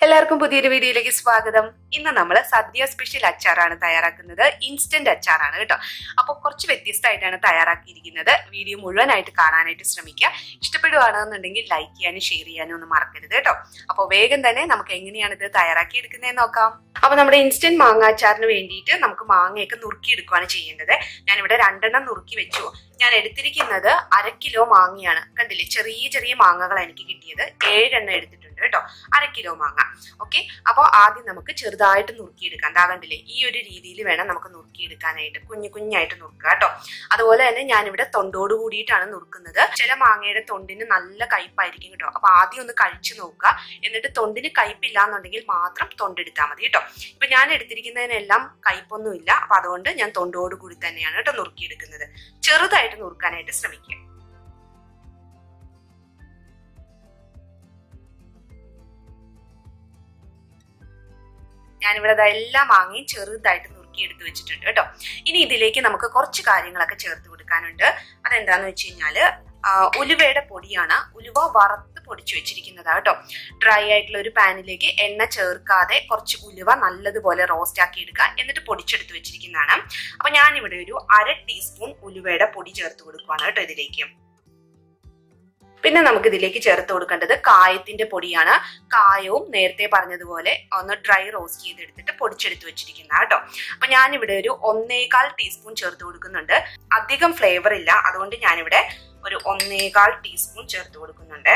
എല്ലാവർക്കും പുതിയൊരു വീഡിയോയിലേക്ക് സ്വാഗതം ഇന്ന് നമ്മൾ സദ്യ സ്പെഷ്യൽ അച്ചാറാണ് തയ്യാറാക്കുന്നത് ഇൻസ്റ്റന്റ് അച്ചാറാണ് കേട്ടോ അപ്പോൾ കുറച്ച് വ്യത്യസ്തമായിട്ടാണ് തയ്യാറാക്കിയിരിക്കുന്നത് വീഡിയോ മുഴുവനായിട്ട് കാണാനായിട്ട് ശ്രമിക്കുക ഇഷ്ടപ്പെടുകയാണെന്നുണ്ടെങ്കിൽ ലൈക്ക് ചെയ്യാനും ഷെയർ ചെയ്യാനും ഒന്നും മറക്കരുത് കേട്ടോ അപ്പോൾ വേഗം തന്നെ നമുക്ക് എങ്ങനെയാണ് ഇത് തയ്യാറാക്കി എടുക്കുന്നതെന്ന് നോക്കാം അപ്പോൾ നമ്മുടെ ഇൻസ്റ്റന്റ് മാങ്ങ അച്ചാറിന് വേണ്ടിയിട്ട് നമുക്ക് മാങ്ങയൊക്കെ നുറുക്കിയെടുക്കുകയാണ് ചെയ്യേണ്ടത് ഞാനിവിടെ രണ്ടെണ്ണം നുറുക്കി വെച്ചു ഞാൻ എടുത്തിരിക്കുന്നത് അര കിലോ മാങ്ങയാണ് കണ്ടില്ലേ ചെറിയ ചെറിയ മാങ്ങകളാണ് എനിക്ക് കിട്ടിയത് ഏഴെണ്ണം എടുത്തിട്ടുണ്ട് കേട്ടോ അര കിലോ മാങ്ങ ഓക്കെ അപ്പോൾ ആദ്യം നമുക്ക് ചെറുതായിട്ട് നുറുക്കിയെടുക്കാം ദാ കണ്ടില്ലേ ഈ ഒരു രീതിയിൽ വേണം നമുക്ക് നുറുക്കിയെടുക്കാനായിട്ട് കുഞ്ഞു കുഞ്ഞായിട്ട് നുറുക്കുക കേട്ടോ അതുപോലെ തന്നെ ഞാനിവിടെ തൊണ്ടോട് കൂടിയിട്ടാണ് നുറുക്കുന്നത് ചില മാങ്ങയുടെ തൊണ്ടിന് നല്ല കയ്പായിരിക്കും കേട്ടോ അപ്പൊ ആദ്യം ഒന്ന് കഴിച്ചു നോക്കുക എന്നിട്ട് തൊണ്ടിന് കയ്പില്ല എന്നുണ്ടെങ്കിൽ മാത്രം തൊണ്ടെടുത്താൽ മതി കേട്ടോ ഇപ്പൊ ഞാൻ എടുത്തിരിക്കുന്നതിനെല്ലാം കയ്പൊന്നുമില്ല അപ്പൊ അതുകൊണ്ട് ഞാൻ തൊണ്ടോട് കൂടി തന്നെയാണ് കേട്ടോ നുറുക്കിയെടുക്കുന്നത് ചെറുതായിട്ട് നുറുക്കാനായിട്ട് ശ്രമിക്കുക ഞാനിവിടെ ദാ എല്ലാ മാങ്ങയും ചെറുതായിട്ട് നുറുക്കി എടുത്ത് വെച്ചിട്ടുണ്ട് കേട്ടോ ഇനി ഇതിലേക്ക് നമുക്ക് കുറച്ച് കാര്യങ്ങളൊക്കെ ചേർത്ത് കൊടുക്കാനുണ്ട് അതെന്താന്ന് വെച്ച് കഴിഞ്ഞാല് ആ, ഉലുവയുടെ പൊടിയാണ് ഉലുവ വറുത്ത് പൊടിച്ചു വെച്ചിരിക്കുന്നതാ കേട്ടോ ഡ്രൈ ആയിട്ടുള്ള ഒരു പാനിലേക്ക് എണ്ണ ചേർക്കാതെ കുറച്ച് ഉലുവ നല്ലതുപോലെ റോസ്റ്റ് ആക്കി എടുക്കുക എന്നിട്ട് പൊടിച്ചെടുത്ത് വെച്ചിരിക്കുന്നതാണ് അപ്പൊ ഞാനിവിടെ ഒരു അര ടീസ്പൂൺ ഉലുവയുടെ പൊടി ചേർത്ത് കൊടുക്കുവാണ് കേട്ടോ ഇതിലേക്ക് പിന്നെ നമുക്ക് ഇതിലേക്ക് ചേർത്ത് കൊടുക്കേണ്ടത് കായത്തിന്റെ പൊടിയാണ് കായവും നേരത്തെ പറഞ്ഞതുപോലെ ഒന്ന് ഡ്രൈ റോസ്റ്റ് ചെയ്തെടുത്തിട്ട് പൊടിച്ചെടുത്ത് വെച്ചിരിക്കുന്ന കേട്ടോ അപ്പൊ ഞാനിവിടെ ഒരു ഒന്നേകാൽ ടീസ്പൂൺ ചേർത്ത് കൊടുക്കുന്നുണ്ട് അധികം ഫ്ലേവർ ഇല്ല അതുകൊണ്ട് ഞാനിവിടെ ഒരു ഒന്നേകാൽ ടീസ്പൂൺ ചേർത്ത് കൊടുക്കുന്നുണ്ട്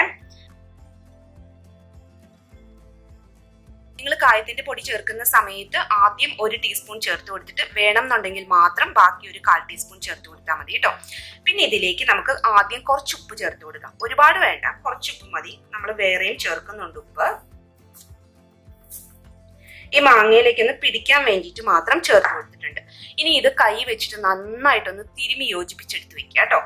നിങ്ങൾ കായത്തിന്റെ പൊടി ചേർക്കുന്ന സമയത്ത് ആദ്യം ഒരു ടീസ്പൂൺ ചേർത്ത് കൊടുത്തിട്ട് വേണം എന്നുണ്ടെങ്കിൽ മാത്രം ബാക്കി ഒരു കാൽ ടീസ്പൂൺ ചേർത്ത് കൊടുത്താൽ മതി കേട്ടോ പിന്നെ ഇതിലേക്ക് നമുക്ക് ആദ്യം കുറച്ച് ഉപ്പ് ചേർത്ത് കൊടുക്കാം ഒരുപാട് വേണ്ട കുറച്ച് ഉപ്പ് മതി നമ്മൾ വേറെയും ചേർക്കുന്നുണ്ട് ഉപ്പ് ഈ മാങ്ങയിലേക്ക് ഒന്ന് പിടിക്കാൻ വേണ്ടിയിട്ട് മാത്രം ചേർത്ത് കൊടുത്തിട്ടുണ്ട് ഇനി ഇത് കൈ വെച്ചിട്ട് നന്നായിട്ടൊന്ന് തിരുമി യോജിപ്പിച്ചെടുത്ത് വെക്കുക കേട്ടോ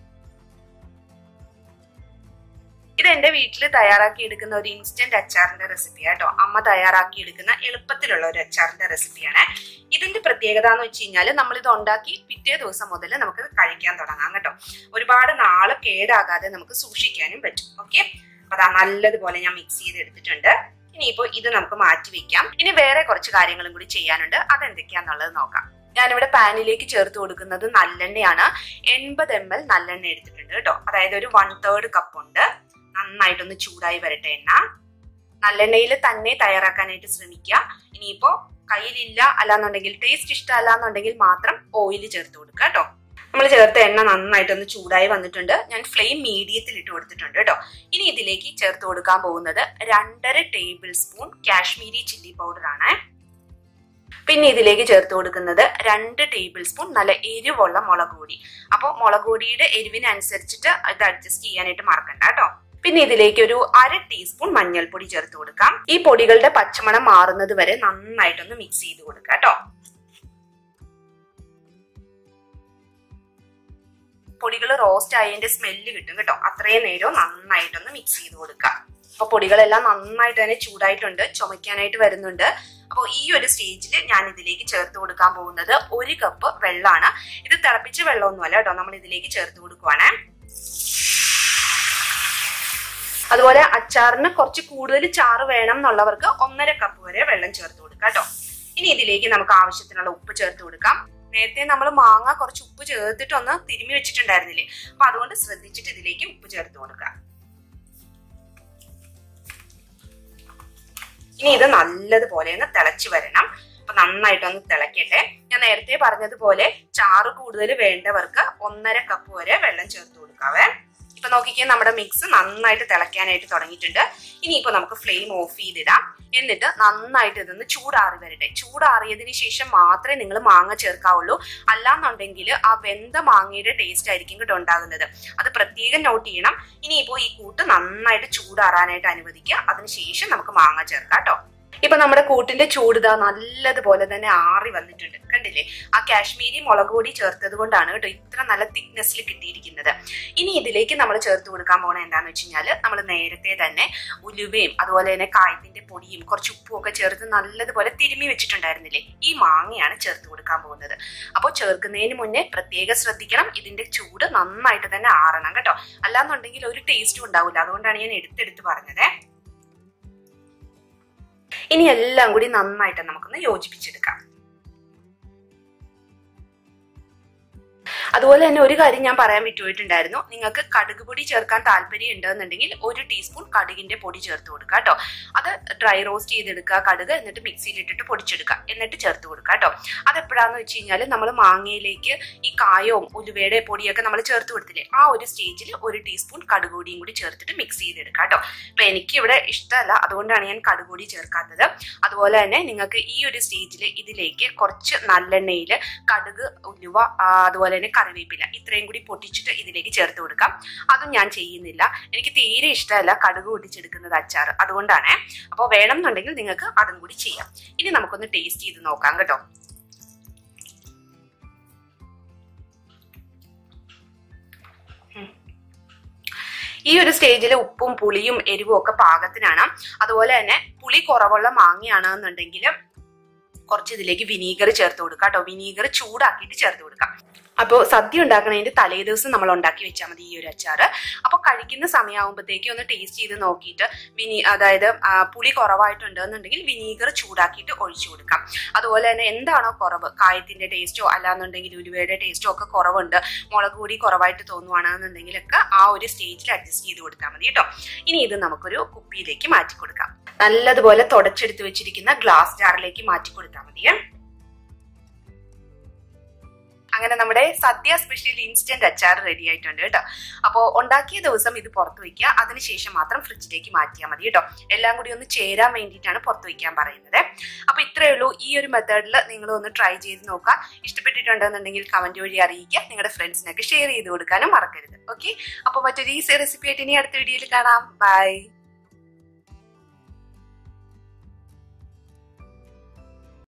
ഇത് എന്റെ വീട്ടിൽ തയ്യാറാക്കി എടുക്കുന്ന ഒരു ഇൻസ്റ്റന്റ് അച്ചാറിന്റെ റെസിപ്പി കേട്ടോ അമ്മ തയ്യാറാക്കി എടുക്കുന്ന എളുപ്പത്തിലുള്ള ഒരു അച്ചാറിന്റെ റെസിപ്പിയാണ് ഇതിന്റെ പ്രത്യേകത എന്ന് വെച്ച് കഴിഞ്ഞാൽ നമ്മൾ ഇത് ഉണ്ടാക്കി പിറ്റേ ദിവസം മുതൽ നമുക്ക് കഴിക്കാൻ തുടങ്ങാം കേട്ടോ ഒരുപാട് നാള് കേടാകാതെ നമുക്ക് സൂക്ഷിക്കാനും പറ്റും ഓക്കെ അപ്പൊ അതാ നല്ലതുപോലെ ഞാൻ മിക്സ് ചെയ്ത് എടുത്തിട്ടുണ്ട് ഇനിയിപ്പോ ഇത് നമുക്ക് മാറ്റി വെക്കാം ഇനി വേറെ കുറച്ച് കാര്യങ്ങളും കൂടി ചെയ്യാനുണ്ട് അതെന്തൊക്കെയാന്നുള്ളത് നോക്കാം ഞാനിവിടെ പാനിലേക്ക് ചേർത്ത് കൊടുക്കുന്നത് നല്ലെണ്ണയാണ് എൺപത് എം എൽ നല്ലെണ്ണ എടുത്തിട്ടുണ്ട് കേട്ടോ അതായത് ഒരു വൺ തേർഡ് കപ്പ് ഉണ്ട് നന്നായിട്ടൊന്ന് ചൂടായി വരട്ടെ എണ്ണ നല്ലെണ്ണയിൽ തന്നെ തയ്യാറാക്കാനായിട്ട് ശ്രമിക്കുക ഇനിയിപ്പോ കയ്യിലില്ല അല്ലാന്നുണ്ടെങ്കിൽ ടേസ്റ്റ് ഇഷ്ടമല്ല എന്നുണ്ടെങ്കിൽ മാത്രം ഓയിൽ ചേർത്ത് കൊടുക്കുക കേട്ടോ നമ്മൾ ചേർത്ത എണ്ണ നന്നായിട്ടൊന്ന് ചൂടായി വന്നിട്ടുണ്ട് ഞാൻ ഫ്ലെയിം മീഡിയത്തിൽ ഇട്ട് കൊടുത്തിട്ടുണ്ട് കേട്ടോ ഇനി ഇതിലേക്ക് ചേർത്ത് കൊടുക്കാൻ പോകുന്നത് രണ്ടര tablespoon Kashmiri chilli powder ആണ് പിന്നെ ഇതിലേക്ക് ചേർത്ത് കൊടുക്കുന്നത് രണ്ട് ടേബിൾ സ്പൂൺ നല്ല എരിവുള്ള മുളക് പൊടി അപ്പോൾ മുളക് പൊടിയുടെ എരിവിനനുസരിച്ചിട്ട് ഇത് അഡ്ജസ്റ്റ് ചെയ്യാനായിട്ട് മറക്കണ്ട കേട്ടോ പിന്നെ ഇതിലേക്ക് ഒരു അര ടീസ്പൂൺ മഞ്ഞൾപ്പൊടി ചേർത്ത് കൊടുക്കാം ഈ പൊടികളുടെ പച്ചമണം മാറുന്നത് വരെ നന്നായിട്ടൊന്ന് മിക്സ് ചെയ്ത് കൊടുക്കാം കേട്ടോ പൊടികൾ റോസ്റ്റ് ആയതിന്റെ സ്മെല്ല് കിട്ടും കേട്ടോ അത്രയും നേരം നന്നായിട്ടൊന്ന് മിക്സ് ചെയ്ത് കൊടുക്കാം അപ്പൊ പൊടികളെല്ലാം നന്നായിട്ട് തന്നെ ചൂടായിട്ടുണ്ട് ചുമയ്ക്കാനായിട്ട് വരുന്നുണ്ട് അപ്പോൾ ഈ ഒരു സ്റ്റേജിൽ ഞാൻ ഇതിലേക്ക് ചേർത്ത് കൊടുക്കാൻ പോകുന്നത് ഒരു കപ്പ് വെള്ളമാണ് ഇത് തിളപ്പിച്ച വെള്ളമൊന്നുമല്ല കേട്ടോ നമ്മൾ ഇതിലേക്ക് ചേർത്ത് കൊടുക്കുവാണ് അതുപോലെ അച്ചാറിന് കുറച്ച് കൂടുതൽ ചാറ് വേണം എന്നുള്ളവർക്ക് ഒന്നര കപ്പ് വരെ വെള്ളം ചേർത്ത് കൊടുക്കാം കേട്ടോ ഇനി ഇതിലേക്ക് നമുക്ക് ആവശ്യത്തിനുള്ള ഉപ്പ് ചേർത്ത് കൊടുക്കാം നേരത്തെ നമ്മൾ മാങ്ങ കുറച്ച് ഉപ്പ് ചേർത്തിട്ടൊന്ന് തിരുമ്മി വെച്ചിട്ടുണ്ടായിരുന്നില്ലേ അപ്പൊ അതുകൊണ്ട് ശ്രദ്ധിച്ചിട്ട് ഇതിലേക്ക് ഉപ്പ് ചേർത്ത് കൊടുക്കാം ഇനി ഇത് നല്ലതുപോലെ ഒന്ന് തിളച്ചു വരണം അപ്പൊ നന്നായിട്ടൊന്ന് തിളക്കട്ടെ ഞാൻ നേരത്തെ പറഞ്ഞതുപോലെ ചാറ് കൂടുതൽ വേണ്ടവർക്ക് ഒന്നര കപ്പ് വരെ വെള്ളം ചേർത്ത് കൊടുക്കാവേ ഇപ്പൊ നോക്കിക്കേ നമ്മുടെ മിക്സ് നന്നായിട്ട് തിളയ്ക്കാനായിട്ട് തുടങ്ങിയിട്ടുണ്ട് ഇനിയിപ്പോ നമുക്ക് ഫ്ലെയിം ഓഫ് ചെയ്തിടാം എന്നിട്ട് നന്നായിട്ട് ഇതൊന്ന് ചൂടാറി വരട്ടെ ചൂടാറിയതിന് ശേഷം മാത്രമേ നിങ്ങൾ മാങ്ങ ചേർക്കാവുള്ളൂ അല്ലാന്നുണ്ടെങ്കിൽ ആ വെന്ത മാങ്ങയുടെ ടേസ്റ്റ് ആയിരിക്കും കേട്ടോ ഉണ്ടാകുന്നത് അത് പ്രത്യേകം നോട്ട് ചെയ്യണം ഇനിയിപ്പോ ഈ കൂട്ട് നന്നായിട്ട് ചൂടാറാനായിട്ട് അനുവദിക്കുക അതിനുശേഷം നമുക്ക് മാങ്ങ ചേർക്കാം കേട്ടോ ഇപ്പൊ നമ്മുടെ കൂട്ടിന്റെ ചൂട് ഇതാ നല്ലതുപോലെ തന്നെ ആറി വന്നിട്ടുണ്ട് കണ്ടില്ലേ ആ കാശ്മീരി മുളക് പൊടി ചേർത്തത് കൊണ്ടാണ് കേട്ടോ ഇത്ര നല്ല തിക്നെസ്സിൽ കിട്ടിയിരിക്കുന്നത് ഇനി ഇതിലേക്ക് നമ്മൾ ചേർത്ത് കൊടുക്കാൻ പോണ എന്താന്ന് വെച്ച് കഴിഞ്ഞാൽ നമ്മൾ നേരത്തെ തന്നെ ഉലുവയും അതുപോലെ തന്നെ കായത്തിന്റെ പൊടിയും കുറച്ച് ഉപ്പും ഒക്കെ ചേർത്ത് നല്ലതുപോലെ തിരുമ്മി വെച്ചിട്ടുണ്ടായിരുന്നില്ലേ ഈ മാങ്ങയാണ് ചേർത്ത് കൊടുക്കാൻ പോകുന്നത് അപ്പോൾ ചേർക്കുന്നതിന് മുന്നേ പ്രത്യേകം ശ്രദ്ധിക്കണം ഇതിന്റെ ചൂട് നന്നായിട്ട് തന്നെ ആറണം കേട്ടോ അല്ലാന്നുണ്ടെങ്കിൽ ഒരു ടേസ്റ്റും ഉണ്ടാവില്ല അതുകൊണ്ടാണ് ഞാൻ എടുത്തെടുത്ത് പറഞ്ഞത് ഇനി എല്ലാം കൂടി നന്നായിട്ട് നമുക്കൊന്ന് യോജിപ്പിച്ചെടുക്കാം അതുപോലെ തന്നെ ഒരു കാര്യം ഞാൻ പറയാൻ വിട്ടുപോയിട്ടുണ്ടായിരുന്നു നിങ്ങൾക്ക് കടുക് പൊടി ചേർക്കാൻ താല്പര്യം ഉണ്ടെന്നുണ്ടെങ്കിൽ ഒരു ടീസ്പൂൺ കടുകിന്റെ പൊടി ചേർത്ത് കൊടുക്കുക കേട്ടോ അത് ഡ്രൈ റോസ്റ്റ് ചെയ്തെടുക്കുക കടുക് എന്നിട്ട് മിക്സിയിൽ ഇട്ടിട്ട് പൊടിച്ചെടുക്കുക എന്നിട്ട് ചേർത്ത് കൊടുക്കുക കേട്ടോ അതെപ്പോഴാന്ന് വെച്ച് കഴിഞ്ഞാൽ നമ്മൾ മാങ്ങയിലേക്ക് ഈ കായവും ഉലുവയുടെ പൊടിയൊക്കെ നമ്മൾ ചേർത്ത് കൊടുത്തില്ലേ ആ ഒരു സ്റ്റേജിൽ ഒരു ടീസ്പൂൺ കടുക് പൊടിയും കൂടി ചേർത്തിട്ട് മിക്സ് ചെയ്തെടുക്കുക കേട്ടോ അപ്പൊ എനിക്ക് ഇവിടെ ഇഷ്ടമല്ല അതുകൊണ്ടാണ് ഞാൻ കടുക് പൊടി ചേർക്കാത്തത് അതുപോലെ തന്നെ നിങ്ങൾക്ക് ഈ ഒരു സ്റ്റേജിൽ ഇതിലേക്ക് കുറച്ച് നല്ലെണ്ണയിൽ കടുക് ഉലുവ ആ, അതുപോലെ തന്നെ കറിവേപ്പില ഇത്രയും കൂടി പൊട്ടിച്ചിട്ട് ഇതിലേക്ക് ചേർത്ത് കൊടുക്കാം അതും ഞാൻ ചെയ്യുന്നില്ല എനിക്ക് തീരെ ഇഷ്ടമല്ല കടുക് പൊട്ടിച്ചെടുക്കുന്നത് അച്ചാർ അതുകൊണ്ടാണ് അപ്പോൾ വേണം എന്നുണ്ടെങ്കിൽ നിങ്ങൾക്ക് അതും കൂടി ചെയ്യാം ഇനി നമുക്കൊന്ന് ടേസ്റ്റ് ചെയ്ത് നോക്കാം കേട്ടോ ഉം. ഈ ഒരു സ്റ്റേജിൽ ഉപ്പും പുളിയും എരിവും ഒക്കെ പാകത്തിനാണ് അതുപോലെ തന്നെ പുളി കുറവുള്ള മാങ്ങയാണ് എന്നുണ്ടെങ്കിൽ കുറച്ച് ഇതിലേക്ക് വിനീഗർ ചേർത്ത് കൊടുക്കാം കേട്ടോ വിനീഗർ ചൂടാക്കിയിട്ട് ചേർത്ത് കൊടുക്കാം അപ്പോൾ സദ്യ ഉണ്ടാക്കണതിന്റെ തലേ ദിവസം നമ്മൾ ഉണ്ടാക്കി വെച്ചാൽ മതി ഈ ഒരു അച്ചാർ അപ്പോൾ കഴിക്കുന്ന സമയമാകുമ്പോഴത്തേക്ക് ഒന്ന് ടേസ്റ്റ് ചെയ്ത് നോക്കിയിട്ട് വിനി അതായത് ആ, പുളി കുറവായിട്ടുണ്ട് എന്നുണ്ടെങ്കിൽ വിനീഗർ ചൂടാക്കിയിട്ട് ഒഴിച്ചു കൊടുക്കാം അതുപോലെ തന്നെ എന്താണോ കുറവ് കായത്തിന്റെ ടേസ്റ്റോ അല്ലാന്നുണ്ടെങ്കിൽ ഉലുവയുടെ ടേസ്റ്റോ ഒക്കെ കുറവുണ്ട് മുളക് പൊടി കുറവായിട്ട് തോന്നുവാണെന്നുണ്ടെങ്കിലൊക്കെ ആ ഒരു സ്റ്റേജിൽ അഡ്ജസ്റ്റ് ചെയ്ത് കൊടുത്താൽ മതി കേട്ടോ ഇനി ഇത് നമുക്കൊരു കുപ്പിയിലേക്ക് മാറ്റി കൊടുക്കാം നല്ലതുപോലെ തുടച്ചെടുത്ത് വെച്ചിരിക്കുന്ന ഗ്ലാസ് ജാറിലേക്ക് മാറ്റി കൊടുത്താൽ മതിയേ അങ്ങനെ നമ്മുടെ സദ്യ സ്പെഷ്യൽ ഇൻസ്റ്റന്റ് അച്ചാർ റെഡി ആയിട്ടുണ്ട് കേട്ടോ അപ്പോൾ ഉണ്ടാക്കിയ ദിവസം ഇത് പുറത്ത് വെക്കുക അതിനുശേഷം മാത്രം ഫ്രിഡ്ജിലേക്ക് മാറ്റിയാൽ മതി കേട്ടോ എല്ലാം കൂടി ഒന്ന് ചേരാൻ വേണ്ടിയിട്ടാണ് പുറത്ത് വെക്കാൻ പറയുന്നത് അപ്പോൾ ഇത്രയേ ഉള്ളൂ ഈ ഒരു മെത്തേഡിൽ നിങ്ങൾ ഒന്ന് ട്രൈ ചെയ്ത് നോക്കുക ഇഷ്ടപ്പെട്ടിട്ടുണ്ടെന്നുണ്ടെങ്കിൽ കമന്റ് വഴി അറിയിക്കുക നിങ്ങളുടെ ഫ്രണ്ട്സിനൊക്കെ ഷെയർ ചെയ്ത് കൊടുക്കാനും മറക്കരുത് ഓക്കെ അപ്പോൾ മറ്റൊരു ഈസി റെസിപ്പി ആയിട്ട് ഇനി അടുത്ത വീഡിയോയിൽ കാണാം ബൈ